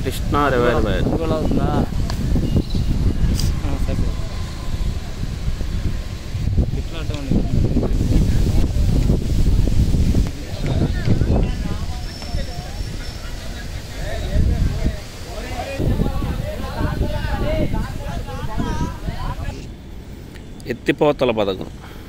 కృష్ణా రివైర్వేర్ కూడా అవుతుందా ఆ, సరే ఇట్లా అటువంటి ఎత్తిపోతల పథకం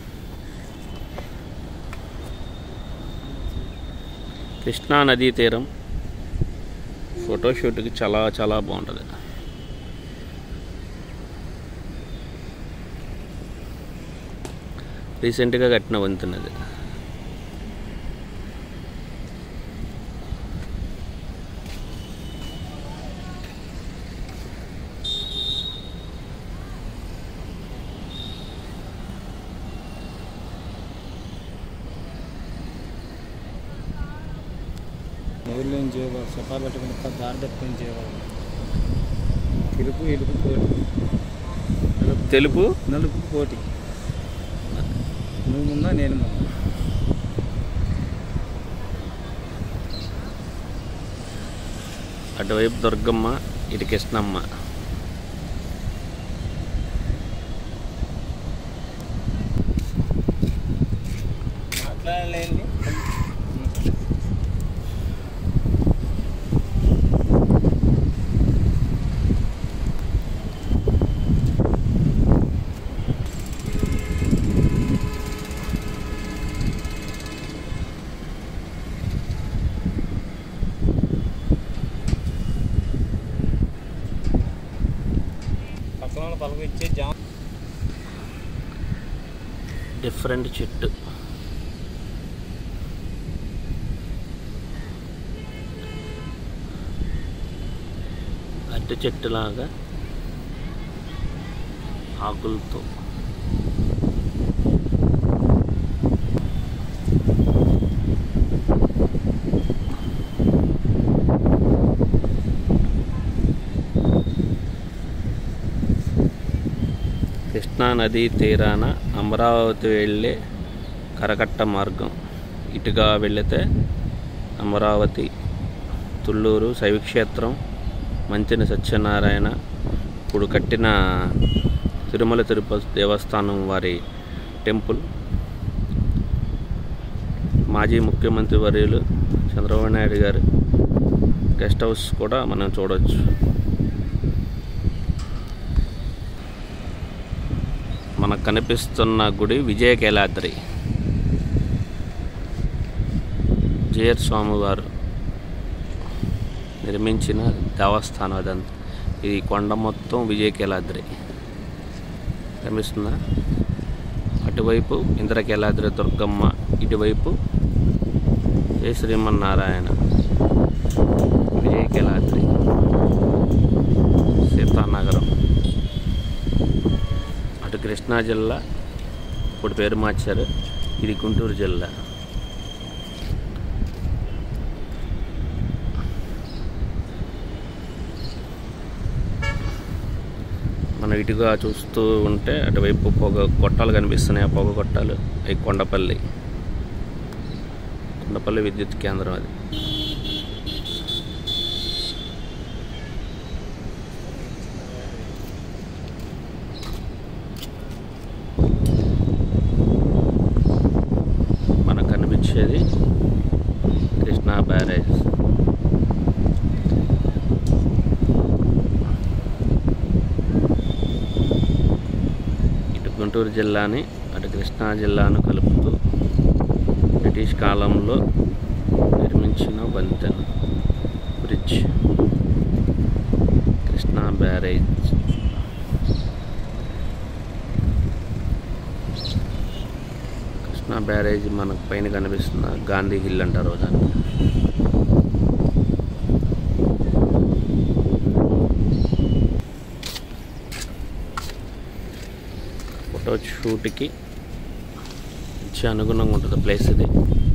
కృష్ణా నదీ తీరం ఫోటోషూట్కి చాలా చాలా బాగుంటుంది రీసెంట్గా కట్టిన వంతున్నది ఊళ్ళో ఏం చేయవాలి సఫా పెట్టుకుని పక్క దారి తప్పుకొని చేయవాలి తెలుపు ఇలుపు పోటీ తెలుపు నలుపు పోటీ నువ్వు ముందా నేను ముందా అటువైపు దుర్గమ్మ ఇటు కృష్ణమ్మ మాట్లాడలేండి పక్కన వాళ్ళు పలకరించే జామ డిఫరెంట్ చెట్టు అట్టి చెట్టులాగా ఆకులతో కృష్ణా నదీ తీరాన అమరావతి వెళ్ళే కరకట్ట మార్గం ఇటుగా వెళితే అమరావతి తుళ్ళూరు శైవక్షేత్రం మంచిన సత్యనారాయణ ఇప్పుడు కట్టిన తిరుమల తిరుపతి దేవస్థానం వారి టెంపుల్ మాజీ ముఖ్యమంత్రి వర్యులు చంద్రబాబు నాయుడు గారు గెస్ట్ హౌస్ కూడా మనం చూడవచ్చు మనకు కనిపిస్తున్న గుడి విజయకైలాద్రి జేర్ స్వామివారు నిర్మించిన దేవస్థానం అదంతా ఈ కొండ మొత్తం విజయకైలాద్రి కనిపిస్తుందా అటువైపు ఇంద్రకైలాద్రి దుర్గమ్మ ఇటువైపు జయ శ్రీమన్నారాయణ విజయకైలాద్రి సీతానగరం అటు కృష్ణా జిల్లా ఇప్పుడు పేరు మార్చారు ఇది గుంటూరు జిల్లా మనం ఇటుగా చూస్తూ ఉంటే అటువైపు పొగ గొట్టాలు కనిపిస్తున్నాయి ఆ పొగ గొట్టాలు అవి కొండపల్లి కొండపల్లి విద్యుత్ కేంద్రం అది మనకు కనిపించేది కృష్ణా బ్యారేజ్ ఇటు గుంటూరు జిల్లాని అటు కృష్ణా జిల్లాను కలుపుతూ బ్రిటిష్ కాలంలో నిర్మించిన వంతెన bridge Krishna barrage Krishna barrage మనకు పైన కనిపిస్తున్న గాంధీ హిల్ అంటారు దాన్ని ఫోటో షూట్కి మంచి అనుగుణంగా ఉంటుంది ప్లేస్ ఇది